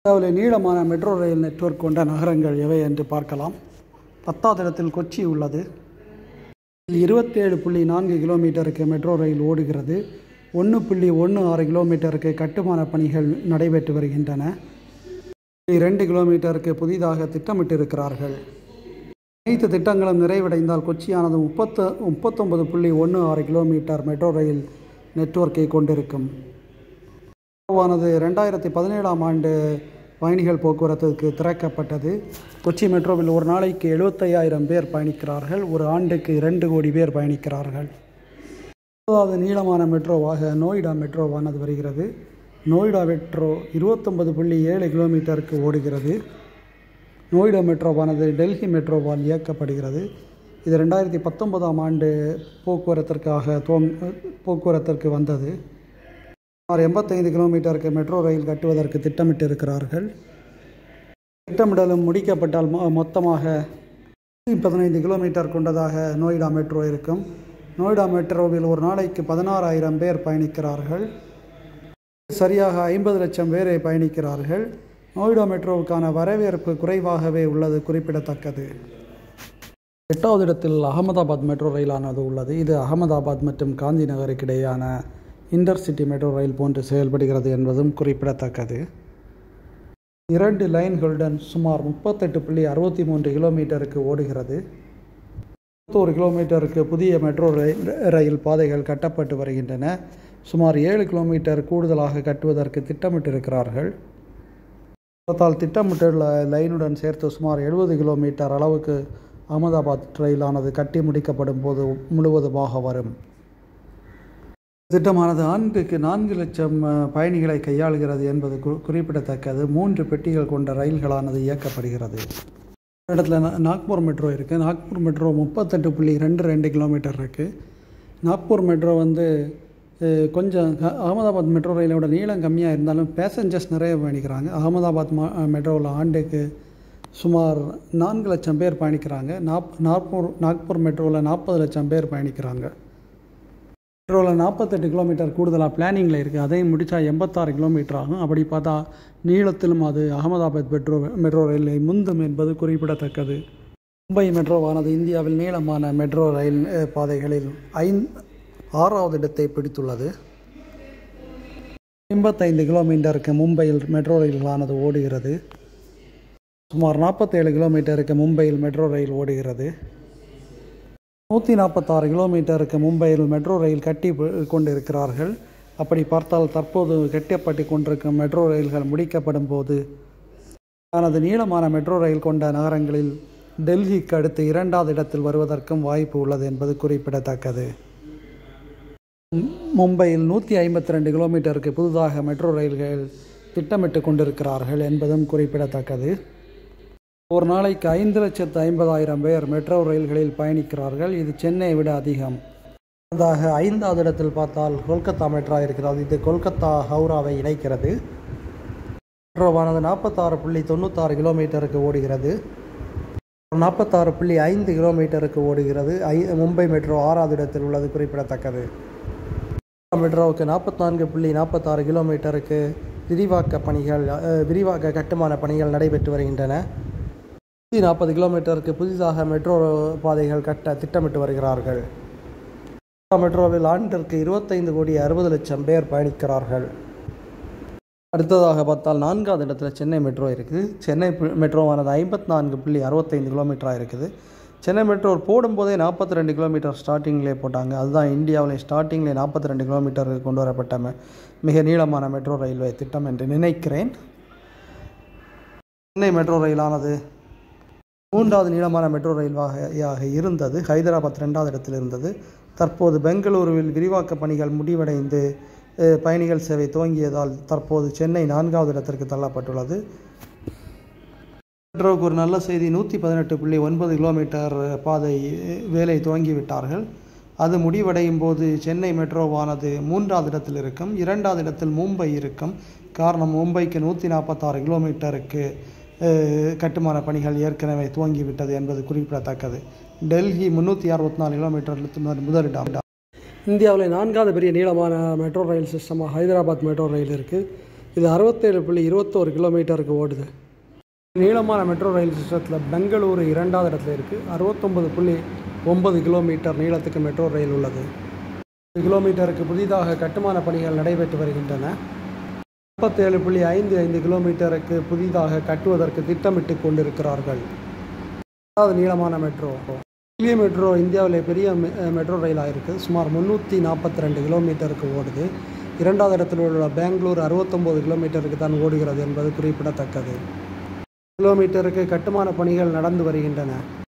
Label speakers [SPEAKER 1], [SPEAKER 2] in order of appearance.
[SPEAKER 1] இந்தியாவில் நீளமான metro rail network கொண்ட நகரங்கள் எவை என்று பார்க்கலாம் பத்தாவது இடத்தில் கொச்சி உள்ளது இருபத்தேழு புள்ளி நான்கு கிலோமீட்டருக்கு மெட்ரோ ரயில் ஓடுகிறது ஒன்று புள்ளி ஒன்று ஆறு கிலோமீட்டருக்கு கட்டுமான பணிகள் நடைபெற்று வருகின்றன இரண்டு கிலோமீட்டருக்கு புதிதாக திட்டமிட்டிருக்கிறார்கள் அனைத்து திட்டங்களும் நிறைவடைந்தால் கொச்சியானது முப்பத்து முப்பத்தொன்பது புள்ளி ஒன்று ஆறு கிலோமீட்டர் மெட்ரோ ரயில் நெட்வொர்க்கை கொண்டிருக்கும் மெட்ரோவானது ரெண்டாயிரத்தி பதினேழாம் ஆண்டு பயணிகள் போக்குவரத்துக்கு திறக்கப்பட்டது கொச்சி மெட்ரோவில் ஒரு நாளைக்கு எழுபத்தையாயிரம் பேர் பயணிக்கிறார்கள் ஒரு ஆண்டுக்கு இரண்டு கோடி பேர் பயணிக்கிறார்கள் முதலாவது நீளமான மெட்ரோவாக நோய்டா மெட்ரோவானது வருகிறது நோய்டா மெட்ரோ இருபத்தொன்பது புள்ளி ஏழு கிலோமீட்டருக்கு ஓடுகிறது நோய்டா மெட்ரோவானது டெல்லி மெட்ரோவால் இயக்கப்படுகிறது இது ரெண்டாயிரத்தி பத்தொன்பதாம் ஆண்டு போக்குவரத்திற்காக துவங் போக்குவரத்திற்கு வந்தது சுமார் எண்பத்தைந்து கிலோமீட்டருக்கு மெட்ரோ ரயில் கட்டுவதற்கு திட்டமிட்டிருக்கிறார்கள் திட்டமிடலும் முடிக்கப்பட்டால் மொ- மொத்தமாக பதினைந்து கிலோமீட்டர் கொண்டதாக நோய்டா மெட்ரோ இருக்கும் நோய்டா மெட்ரோவில் ஒரு நாளைக்கு பதினாறாயிரம் பேர் பயணிக்கிறார்கள் சரியாக ஐம்பது லட்சம் பேரை பயணிக்கிறார்கள் நோய்டா மெட்ரோவுக்கான வரவேற்பு குறைவாகவே உள்ளது குறிப்பிடத்தக்கது எட்டாவது இடத்தில் அகமதாபாத் மெட்ரோ ரயிலானது உள்ளது இது அகமதாபாத் மற்றும் காந்தி நகருக்கு இடையேயான இன்டர்சிட்டி மெட்ரோ ரயில் போன்று செயல்படுகிறது என்பதும் குறிப்பிடத்தக்கது இரண்டு லைன்களுடன் சுமார் முப்பத்தெட்டு புள்ளி அறுபத்தி மூன்று கிலோமீட்டருக்கு ஓடுகிறது முப்பத்தோரு கிலோமீட்டருக்கு புதிய மெட்ரோ ரயில் ரயில் பாதைகள் கட்டப்பட்டு வருகின்றன சுமார் ஏழு கிலோமீட்டர் கூடுதலாக கட்டுவதற்கு திட்டமிட்டிருக்கிறார்கள் பார்த்தால் திட்டமிட்டுள்ள லைனுடன் சேர்த்து சுமார் எழுபது கிலோமீட்டர் அளவுக்கு அகமதாபாத் ரயிலானது கட்டி முடிக்கப்படும் போது முழுவதுமாக வரும் திட்டமானது ஆண்டுக்கு நான்கு லட்சம் அஹ், பயணிகளை கையாளுகிறது என்பது கு- குறிப்பிடத்தக்கது மூன்று பெட்டிகள் கொண்ட ரயில்களானது இயக்கப்படுகிறது இந்த இடத்துல நா- நாக்பூர் மெட்ரோ இருக்குது நாக்பூர் மெட்ரோ முப்பத்தெட்டு புள்ளி ரெண்டு ரெண்டு கிலோமீட்டர் இருக்குது நாக்பூர் மெட்ரோ வந்து அஹ், கொஞ்சம் க- அகமதாபாத் மெட்ரோ ரயிலோட நீளம் கம்மியாக இருந்தாலும் பேசஞ்சர்ஸ் நிறைய பயணிக்கிறாங்க அகமதாபாத் மா மெட்ரோவில் ஆண்டுக்கு சுமார் நான்கு லட்சம் பேர் பயணிக்கிறாங்க நாப் நாக்பூர் நாக்பூர் மெட்ரோவில் நாற்பது லட்சம் பேர் பயணிக்கிறாங்க மெட்ரோவில் நாற்பத்தெட்டு கிலோமீட்டர் கூடுதலாக பிளானிங்கில் இருக்குது அதையும் முடித்தா எண்பத்தாறு கிலோமீட்டர் ஆகும் அப்படி பார்த்தா நீளத்திலும் அது அகமதாபாத் மெட்ரோ மெட்ரோ ரயிலை முந்தும் என்பது குறிப்பிடத்தக்கது மும்பை மெட்ரோவானது இந்தியாவில் நீளமான மெட்ரோ ரயில் அஹ், பாதைகளில் ஐந் ஆறாவது இடத்தை பிடித்துள்ளது எண்பத்தைந்து கிலோமீட்டருக்கு மும்பையில் மெட்ரோ ரயில்களானது ஓடுகிறது சுமார் நாற்பத்தேழு கிலோமீட்டருக்கு மும்பையில் மெட்ரோ ரயில் ஓடுகிறது நூற்றி நாற்பத்தாறு கிலோமீட்டருக்கு மும்பையில் மெட்ரோ ரயில் கட்டி ப- கொண்டிருக்கிறார்கள் அப்படி பார்த்தால் தற்போது கட்டப்பட்டு கொண்டிருக்கும் மெட்ரோ ரயில்கள் முடிக்கப்படும் போது தனது நீளமான மெட்ரோ ரயில் கொண்ட நகரங்களில் டெல்லிக்கு அடுத்து இரண்டாவது இடத்தில் வருவதற்கும் வாய்ப்பு உள்ளது என்பது குறிப்பிடத்தக்கது மு- மும்பையில் நூற்றி ஐம்பத்தி ரெண்டு கிலோமீட்டருக்கு புதிதாக மெட்ரோ ரயில்கள் திட்டமிட்டு கொண்டிருக்கிறார்கள் என்பதும் குறிப்பிடத்தக்கது ஒரு நாளைக்கு ஐந்து லட்சத்து ஐம்பதாயிரம் பேர் மெட்ரோ ரயில்களில் பயணிக்கிறார்கள் இது சென்னையை விட அதிகம் அடுத்ததாக ஐந்தாவது இடத்தில் பார்த்தால் கொல்கத்தா மெட்ரோ இருக்கிறது இது கொல்கத்தா ஹவுராவை இணைக்கிறது மெட்ரோவானது நாற்பத்தாறு புள்ளி தொண்ணூத்தாறு கிலோமீட்டருக்கு ஓடுகிறது நாற்பத்தாறு புள்ளி ஐந்து கிலோமீட்டருக்கு ஓடுகிறது ஐ மும்பை மெட்ரோ ஆறாவது இடத்தில் உள்ளது குறிப்பிடத்தக்கது மெட்ரோவுக்கு நாற்பத்தான்கு புள்ளி நாற்பத்தாறு கிலோமீட்டருக்கு விரிவாக்க பணிகள் அஹ், விரிவாக்க கட்டுமான பணிகள் நடைபெற்று வருகின்றன நூற்றி நாற்பது கிலோமீட்டருக்கு புதிதாக மெட்ரோ பாதைகள் கட்ட திட்டமிட்டு வருகிறார்கள் மெட்ரோவில் ஆண்டிற்கு இருபத்தைந்து கோடி அறுபது லட்சம் பேர் பயணிக்கிறார்கள் அடுத்ததாக பார்த்தால் நான்காவது இடத்துல சென்னை மெட்ரோ இருக்குது சென்னை பு- மெட்ரோவானது ஐம்பத்தி நான்கு புள்ளி அறுபத்தைந்து கிலோமீட்டராக இருக்குது சென்னை மெட்ரோ போடும்போதே நாற்பத்தி ரெண்டு கிலோமீட்டர் ஸ்டார்டிங்லேயே போட்டாங்க அதுதான் இந்தியாவில் ஸ்டார்டிங்லேயே நாற்பத்தி ரெண்டு கிலோமீட்டர் கொண்டு வரப்பட்ட ம- மிக நீளமான மெட்ரோ ரயில்வே திட்டம் என்று நினைக்கிறேன் சென்னை மெட்ரோ ரயிலானது மூன்றாவது நீளமான மெட்ரோ ரயில்வாக இருந்தது ஹைதராபாத் ரெண்டாவது இடத்தில் இருந்தது தற்போது பெங்களூருவில் விரிவாக்க பணிகள் முடிவடைந்து அஹ், பயணிகள் சேவை துவங்கியதால் தற்போது சென்னை நான்காவது இடத்திற்கு தள்ளப்பட்டுள்ளது மெட்ரோவுக்கு ஒரு நல்ல செய்தி நூற்றி பதினெட்டு புள்ளி ஒன்பது கிலோமீட்டர் பாதை அஹ், வேலை துவங்கிவிட்டார்கள் அது முடிவடையும் போது சென்னை மெட்ரோவானது மூன்றாவது இடத்தில் இருக்கும் இரண்டாவது இடத்தில் மும்பை இருக்கும் காரணம் மும்பைக்கு நூற்றி நாற்பத்தாறு கிலோமீட்டருக்கு அஹ், கட்டுமான பணிகள் ஏற்கனவே துவங்கிவிட்டது என்பது குறிப்பிடத்தக்கது டெல்லி முந்நூற்றி அறுபத்தி நாலு கிலோமீட்டர் முதலிடம் இந்தியாவில் நான்காவது பெரிய நீளமான மெட்ரோ ரயில் சிஸ்டமாக ஹைதராபாத் மெட்ரோ ரயில் இருக்குது இது அறுபத்தேழு புள்ளி இருபத்தோரு கிலோமீட்டருக்கு ஓடுது நீளமான மெட்ரோ ரயில் சிஸ்டத்தில் பெங்களூரு இரண்டாவது இடத்துல இருக்குது அறுபத்தொம்பது புள்ளி ஒன்பது கிலோமீட்டர் நீளத்துக்கு மெட்ரோ ரயில் உள்ளது கிலோமீட்டருக்கு புதிதாக கட்டுமான பணிகள் நடைபெற்று வருகின்றன முப்பத்தேழு புள்ளி ஐந்து ஐந்து கிலோமீட்டருக்கு புதிதாக கட்டுவதற்கு திட்டமிட்டு கொண்டிருக்கிறார்கள் இரண்டாவது நீளமான மெட்ரோ தில்லி மெட்ரோ இந்தியாவிலே பெரிய மெ- மெட்ரோ ரயிலாக இருக்குது சுமார் முந்நூற்றி நாற்பத்தி ரெண்டு கிலோமீட்டருக்கு ஓடுது இரண்டாவது இடத்தில் உள்ள பெங்களூர் அறுபத்தொம்போது கிலோமீட்டருக்கு தான் ஓடுகிறது என்பது குறிப்பிடத்தக்கது கிலோமீட்டருக்கு கட்டுமான பணிகள் நடந்து வருகின்றன